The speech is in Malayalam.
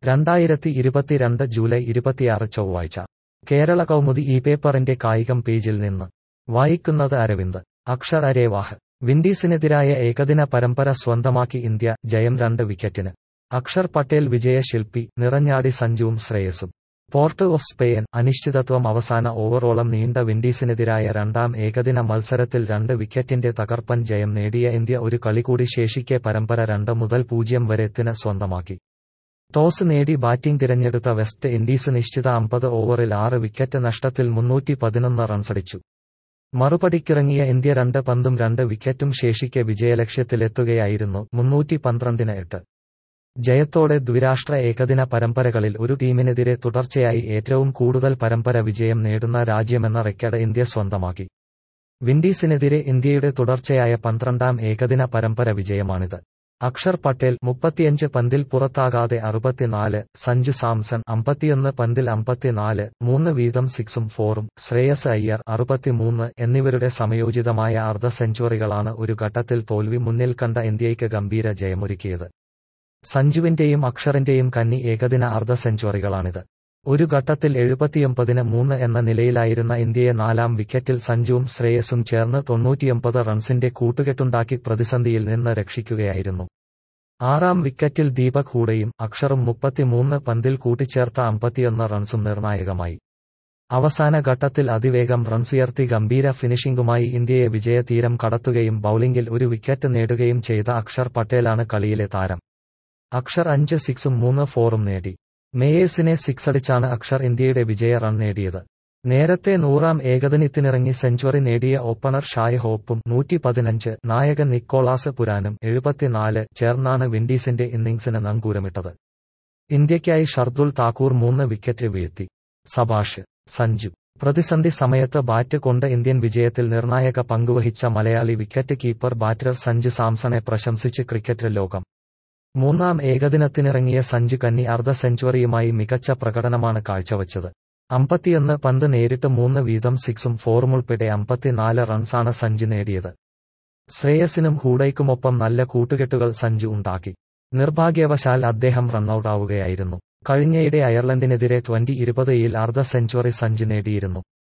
രണ്ടായിരത്തി ഇരുപത്തിരണ്ട് ജൂലൈ ഇരുപത്തിയാറ് ചൊവ്വാഴ്ച കേരള കൗമുദി ഈ പേപ്പറിന്റെ കായികം പേജിൽ നിന്ന് വായിക്കുന്നത് അരവിന്ദ് അക്ഷർ അരേവാഹ് വിൻഡീസിനെതിരായ ഏകദിന പരമ്പര സ്വന്തമാക്കി ഇന്ത്യ ജയം രണ്ട് വിക്കറ്റിന് അക്ഷർ പട്ടേൽ വിജയശില്പി നിറഞ്ഞാടി സഞ്ജുവും ശ്രേയസും പോർട്ട് ഓഫ് സ്പെയിൻ അനിശ്ചിതത്വം അവസാന ഓവറോളം നീണ്ട വിൻഡീസിനെതിരായ രണ്ടാം ഏകദിന മത്സരത്തിൽ രണ്ട് വിക്കറ്റിന്റെ തകർപ്പൻ ജയം നേടിയ ഇന്ത്യ ഒരു കളി കൂടി ശേഷിക്കെ പരമ്പര രണ്ട് മുതൽ പൂജ്യം വരെത്തിന് സ്വന്തമാക്കി ടോസ് നേടി ബാറ്റിംഗ് തിരഞ്ഞെടുത്ത വെസ്റ്റ് ഇൻഡീസ് നിശ്ചിത അമ്പത് ഓവറിൽ ആറ് വിക്കറ്റ് നഷ്ടത്തിൽ മുന്നൂറ്റി പതിനൊന്ന് റൺസടിച്ചു മറുപടിക്കിറങ്ങിയ ഇന്ത്യ രണ്ട് പന്തും രണ്ട് വിക്കറ്റും ശേഷിക്കെ വിജയലക്ഷ്യത്തിലെത്തുകയായിരുന്നു മുന്നൂറ്റി പന്ത്രണ്ടിന് എട്ട് ജയത്തോടെ ദ്വിരാഷ്ട്ര ഏകദിന പരമ്പരകളിൽ ഒരു ടീമിനെതിരെ തുടർച്ചയായി ഏറ്റവും കൂടുതൽ പരമ്പര വിജയം നേടുന്ന രാജ്യമെന്ന റെക്കർഡ് ഇന്ത്യ സ്വന്തമാക്കി വിൻഡീസിനെതിരെ ഇന്ത്യയുടെ തുടർച്ചയായ പന്ത്രണ്ടാം ഏകദിന പരമ്പര വിജയമാണിത് അക്ഷർ പട്ടേൽ മുപ്പത്തിയഞ്ച് പന്തിൽ പുറത്താകാതെ അറുപത്തിനാല് സഞ്ജു സാംസൺ അമ്പത്തിയൊന്ന് പന്തിൽ അമ്പത്തിനാല് മൂന്ന് വീതം സിക്സും ഫോറും ശ്രേയസ് അയ്യർ അറുപത്തിമൂന്ന് എന്നിവരുടെ സമയോചിതമായ അർദ്ധ സെഞ്ചുറികളാണ് ഒരു ഘട്ടത്തിൽ തോൽവി മുന്നിൽ കണ്ട ഇന്ത്യയ്ക്ക് ഗംഭീര ജയമൊരുക്കിയത് സഞ്ജുവിന്റെയും അക്ഷറിന്റെയും കന്നി ഏകദിന അർദ്ധ സെഞ്ചുറികളാണിത് ഒരു ഘട്ടത്തിൽ എഴുപത്തിയൊമ്പതിന് മൂന്ന് എന്ന നിലയിലായിരുന്ന ഇന്ത്യയെ നാലാം വിക്കറ്റിൽ സഞ്ജുവും ശ്രേയസും ചേർന്ന് തൊണ്ണൂറ്റിയൊമ്പത് റൺസിന്റെ കൂട്ടുകെട്ടുണ്ടാക്കി പ്രതിസന്ധിയിൽ നിന്ന് രക്ഷിക്കുകയായിരുന്നു ആറാം വിക്കറ്റിൽ ദീപക് ഹൂഡയും അക്ഷറും മുപ്പത്തിമൂന്ന് പന്തിൽ കൂട്ടിച്ചേർത്ത അമ്പത്തിയൊന്ന് റൺസും നിർണായകമായി അവസാന ഘട്ടത്തിൽ അതിവേഗം റൺസുയർത്തി ഗംഭീര ഫിനിഷിംഗുമായി ഇന്ത്യയെ വിജയതീരം കടത്തുകയും ബൌളിംഗിൽ ഒരു വിക്കറ്റ് നേടുകയും ചെയ്ത അക്ഷർ പട്ടേലാണ് കളിയിലെ താരം അക്ഷർ അഞ്ച് സിക്സും മൂന്ന് ഫോറും നേടി മേയേഴ്സിനെ സിക്സടിച്ചാണ് അക്ഷർ ഇന്ത്യയുടെ വിജയ റൺ നേടിയത് നേരത്തെ നൂറാം ഏകദിനത്തിനിറങ്ങി സെഞ്ചുറി നേടിയ ഓപ്പണർ ഷായ് ഹോപ്പും നൂറ്റി പതിനഞ്ച് നായകൻ നിക്കോളാസ് പുരാനും എഴുപത്തിനാല് ചേർന്നാണ് വിൻഡീസിന്റെ ഇന്നിംഗ്സിന് നങ്കൂരമിട്ടത് ഇന്ത്യയ്ക്കായി ഷർദുൽ താക്കൂർ മൂന്ന് വിക്കറ്റ് വീഴ്ത്തി സബാഷ് സഞ്ജു പ്രതിസന്ധി സമയത്ത് ബാറ്റ് കൊണ്ട് ഇന്ത്യൻ വിജയത്തിൽ നിർണായക പങ്കുവഹിച്ച Malayali wicketkeeper batter Sanju സാംസണെ പ്രശംസിച്ച് ക്രിക്കറ്റ് ലോകം മൂന്നാം ഏകദിനത്തിനിറങ്ങിയ സഞ്ജു കന്നി അർദ്ധ സെഞ്ചുറിയുമായി മികച്ച പ്രകടനമാണ് കാഴ്ചവച്ചത് അമ്പത്തിയൊന്ന് പന്ത് നേരിട്ട് മൂന്ന് വീതം സിക്സും ഫോറും ഉൾപ്പെടെ അമ്പത്തിനാല് റൺസാണ് സഞ്ജു നേടിയത് ശ്രേയസിനും ഹൂഡയ്ക്കുമൊപ്പം നല്ല കൂട്ടുകെട്ടുകൾ സഞ്ജു ഉണ്ടാക്കി നിർഭാഗ്യവശാൽ അദ്ദേഹം റണ്ണൌട്ടാവുകയായിരുന്നു കഴിഞ്ഞയിടെ അയർലൻഡിനെതിരെ ട്വന്റി ഇരുപതിൽ അർദ്ധ സെഞ്ചുറി സഞ്ജു നേടിയിരുന്നു